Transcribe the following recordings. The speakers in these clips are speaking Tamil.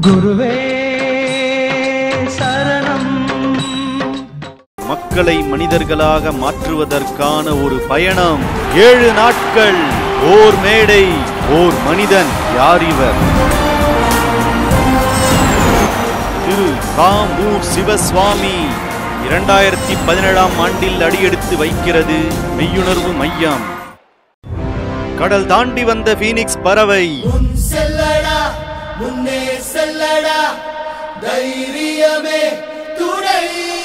குருவே சரணம் மக்களை மனிதர்களாக மாற்றுவதற்கான ஒரு பயணம் ஏழு நாட்கள் ஓர் மேடை ஓர் மனிதன் யார் இவர் திரு காம்பூர் சிவசுவாமி இரண்டாயிரத்தி பதினேழாம் ஆண்டில் அடியெடுத்து வைக்கிறது மெய்யுணர்வு மையம் கடல் தாண்டி வந்த பீனிக்ஸ் பறவை முன் செல்லடா முன்னே செல்லடா தைரியமே துணை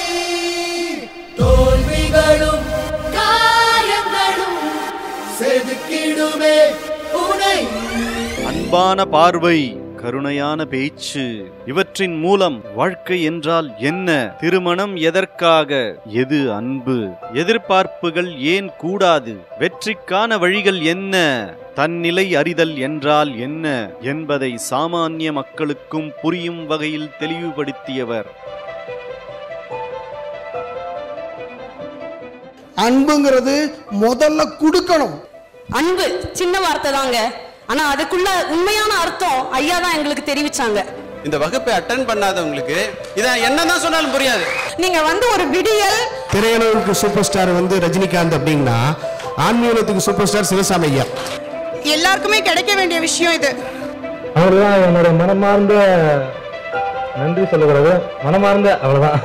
தோல்விகளும் காயங்களும் செதுக்கிடுமே உனை அன்பான பார்வை கருணையான பேச்சு இவற்றின் மூலம் வாழ்க்கை என்றால் என்ன திருமணம் எதற்காக எது அன்பு எதிர்பார்ப்புகள் ஏன் கூடாது வெற்றிக்கான வழிகள் என்ன தன்னிலை அறிதல் என்றால் என்ன என்பதை சாமானிய மக்களுக்கும் புரியும் வகையில் தெளிவுபடுத்தியவர் அன்புங்கிறது முதல்ல கொடுக்கணும் அன்பு சின்ன வார்த்தை தாங்க ஆனா அதுக்குள்ள உண்மையான அர்த்தம் ஐயா தான் எங்களுக்கு தெரிவிச்சாங்க இந்த வகுப்பை அட்டன் பண்ணாதவங்களுக்கு இதை என்னதான் சொன்னாலும் புரியாது நீங்க வந்து ஒரு விடியல் திரையுலகுக்கு சூப்பர் ஸ்டார் வந்து ரஜினிகாந்த் அப்படின்னா ஆன்மீகத்துக்கு சூப்பர் ஸ்டார் சிவசாமி ஐயா எல்லாருக்குமே கிடைக்க வேண்டிய விஷயம் இது அவர்தான் என்னோட மனமார்ந்த நன்றி சொல்லக்கூடாது மனமார்ந்த அவ்வளவுதான்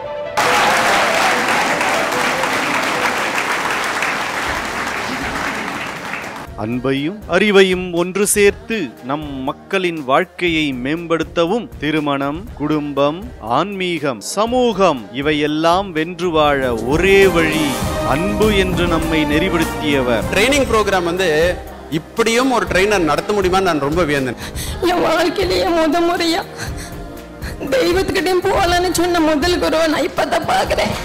அன்பையும் அறிவையும் ஒன்று சேர்த்து நம் மக்களின் வாழ்க்கையை மேம்படுத்தவும் திருமணம் குடும்பம் ஆன்மீகம் சமூகம் இவையெல்லாம் வென்று வாழ ஒரே வழி அன்பு என்று நம்மை நெறிப்படுத்தியவர் ட்ரைனிங் ப்ரோக்ராம் வந்து இப்படியும் ஒரு ட்ரெயினர் நடத்த முடியுமான்னு நான் ரொம்ப வியந்தேன் என் வாழ்க்கையிலேயே முத முறையா தெய்வத்துக்கிட்டையும் போகலான்னு சொன்ன முதல் குருவை நான் இப்பதான் பாக்குறேன்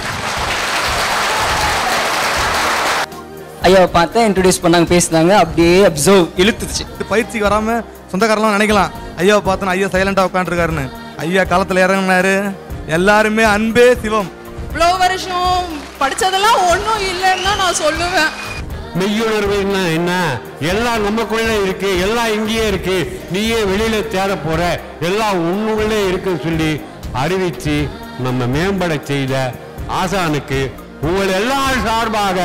ஐயாவை பார்த்தா இன்ட்ரடியூஸ் பண்ணாங்க பேசினாங்க அப்படியே அப்சர்வ் இழுத்துச்சு பயிற்சிக்கு வராம சொந்தக்காரெல்லாம் நினைக்கலாம் ஐயாவை பார்த்தோன்னா ஐயா சைலண்டா உட்காந்துருக்காருன்னு ஐயா காலத்துல இறங்கினாரு எல்லாருமே அன்பே சிவம் இவ்வளோ வருஷம் படிச்சதெல்லாம் ஒன்றும் இல்லைன்னு தான் நான் சொல்லுவேன் மெய்யுணர்வுன்னா என்ன எல்லாம் நமக்குள்ள இருக்கு எல்லாம் இங்கேயே இருக்கு நீயே வெளியில தேட போற எல்லாம் உன்னுள்ளே இருக்குன்னு சொல்லி அறிவிச்சு நம்ம மேம்பட செய்த ஆசானுக்கு உங்கள் எல்லார் சார்பாக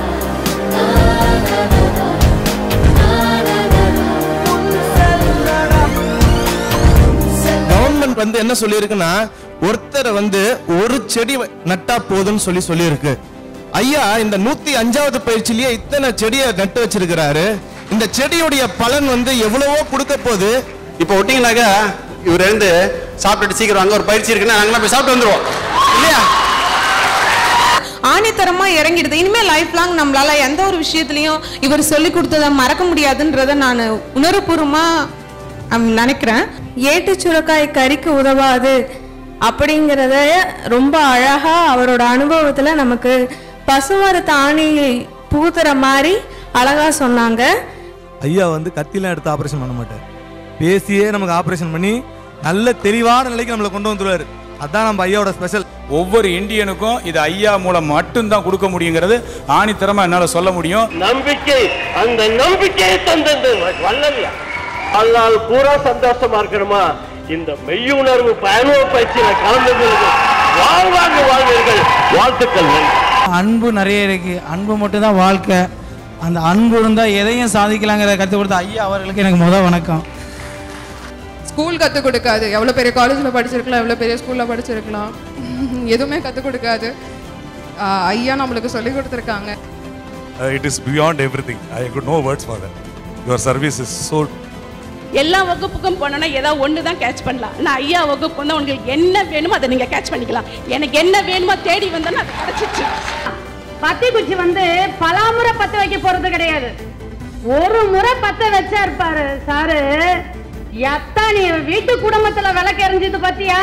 கவர்மெண்ட் வந்து என்ன சொல்லியிருக்குன்னா ஒருத்தரை வந்து ஒரு செடி வ- நட்டா போதும்னு சொல்லி சொல்லியிருக்கு ஐயா இந்த நூத்தி அஞ்சாவது பயிற்சியிலேயே இத்தனை செடியை நட்டு வச்சிருக்கிறாரு இந்த செடியுடைய பலன் வந்து எவ்வளவோ கொடுக்க போகுது இப்போ ஒட்டிங்கனாக்கா இவர் இருந்து சாப்பிட்டுட்டு சீக்கிரம் அங்கே ஒரு பயிற்சி இருக்குன்னா நாங்களாம் போய் சாப்பிட்டு வந்துருவோம் இல்லையா ஆணித்தரமா இறங்கிடுது இனிமே லைஃப் லாங் நம்மளால எந்த ஒரு விஷயத்துலயும் இவர் சொல்லி கொடுத்ததை மறக்க முடியாதுன்றத நான் உணர்வுபூர்வமா ஹம், நினைக்கிறேன் ஏட்டு சுரக்காய் கறிக்கு உதவாது அப்படிங்கிறத ரொம்ப அழகா அவரோட அனுபவத்துல நமக்கு பசுமரத்து ஆணி பூத்துற மாதிரி அழகா சொன்னாங்க ஐயா வந்து கத்திலாம் எடுத்து ஆபரேஷன் பண்ண மாட்டார் பேசியே நமக்கு ஆபரேஷன் பண்ணி நல்ல தெளிவான நிலைக்கு நம்மளை கொண்டு வந்துருவாரு அதான் நம்ம ஐயாவோட ஸ்பெஷல் ஒவ்வொரு இந்தியனுக்கும் இது ஐயா மூலம் மட்டும்தான் கொடுக்க முடியுங்கிறது ஆணித்தரமா என்னால சொல்ல முடியும் நம்பிக்கை அந்த நம்பிக்கையை தந்தது வல்லல்யா அதனால் பூரா சந்தோஷமா இருக்கணுமா இந்த மெய்யுணர்வு பயண பயிற்சியில கலந்துங்களுக்கு வாழ்வாங்க வாழ்வீர்கள் வாழ்த்துக்கள் நன்றி. அன்பு நிறைய இருக்கு அன்பு மட்டும்தான் வாழ்க்கை அந்த அன்பு இருந்தால் எதையும் சாதிக்கலாங்கிறத கற்றுக் கொடுத்த ஐயா அவர்களுக்கு எனக்கு முதல் வணக்கம் ஸ்கூல் கற்றுக் கொடுக்காது எவ்வளோ பெரிய காலேஜில் படிச்சிருக்கலாம் எவ்வளோ பெரிய ஸ்கூலில் படிச்சிருக்கலாம் எதுவுமே கற்றுக் கொடுக்காது ஆஹ் ஐயா நம்மளுக்கு சொல்லி கொடுத்துருக்காங்க it is beyond everything I could no words for that your service is so எல்லா வகுப்புக்கும் போனோன்னா ஏதாவது ஒன்று தான் கேட்ச் பண்ணலாம் நான் ஐயா வகுப்பு வந்து உங்களுக்கு என்ன வேணுமோ அதை நீங்கள் கேட்ச் பண்ணிக்கலாம் எனக்கு என்ன வேணுமோ தேடி வந்தோன்னா அது கிடச்சிச்சு பத்தி குச்சி வந்து பலாமுறை பத்த வைக்க போறது கிடையாது ஒரு முறை பத்த வச்சா இருப்பாரு சாரு எத்தனை வீட்டு குடும்பத்துல விளக்கு எரிஞ்சது பத்தியா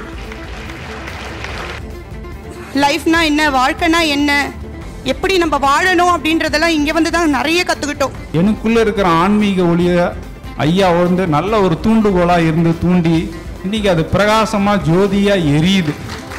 லைஃப்னா என்ன வாழ்க்கைனா என்ன எப்படி நம்ம வாழணும் அப்படின்றதெல்லாம் இங்கே வந்து தான் நிறைய கற்றுக்கிட்டோம் எனக்குள்ள இருக்கிற ஆன்மீக ஒளிய ஐயா வந்து நல்ல ஒரு தூண்டுகோலா இருந்து தூண்டி இன்னைக்கு அது பிரகாசமா ஜோதியா எரியுது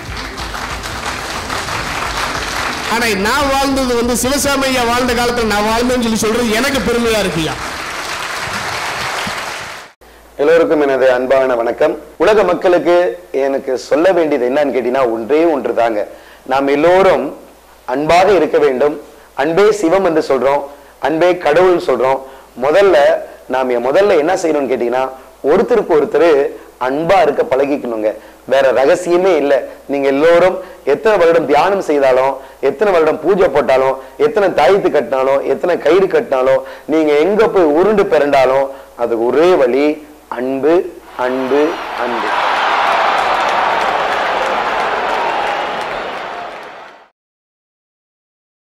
ஆனா நான் வாழ்ந்தது வந்து சிவசாமி ஐயா வாழ்ந்த காலத்துல நான் வாழ்ந்தேன்னு சொல்லி சொல்றது எனக்கு பெருமையா இருக்குயா எல்லோருக்கும் எனது அன்பான வணக்கம் உலக மக்களுக்கு எனக்கு சொல்ல வேண்டியது என்னன்னு கேட்டீங்கன்னா ஒன்றே ஒன்று தாங்க நாம் எல்லோரும் அன்பாக இருக்க வேண்டும் அன்பே சிவம் என்று சொல்றோம் அன்பே கடவுள் சொல்றோம் முதல்ல நாம் முதல்ல என்ன செய்யணும்னு கேட்டீங்கன்னா ஒருத்தருக்கு ஒருத்தர் அன்பா இருக்க பழகிக்கணுங்க வேற ரகசியமே இல்லை நீங்க எல்லோரும் எத்தனை வருடம் தியானம் செய்தாலும் எத்தனை வருடம் பூஜை போட்டாலும் எத்தனை தாயத்து கட்டினாலும் எத்தனை கயிறு கட்டினாலும் நீங்க எங்க போய் உருண்டு பிறண்டாலும் அதுக்கு ஒரே வழி அன்பு அன்பு அன்பு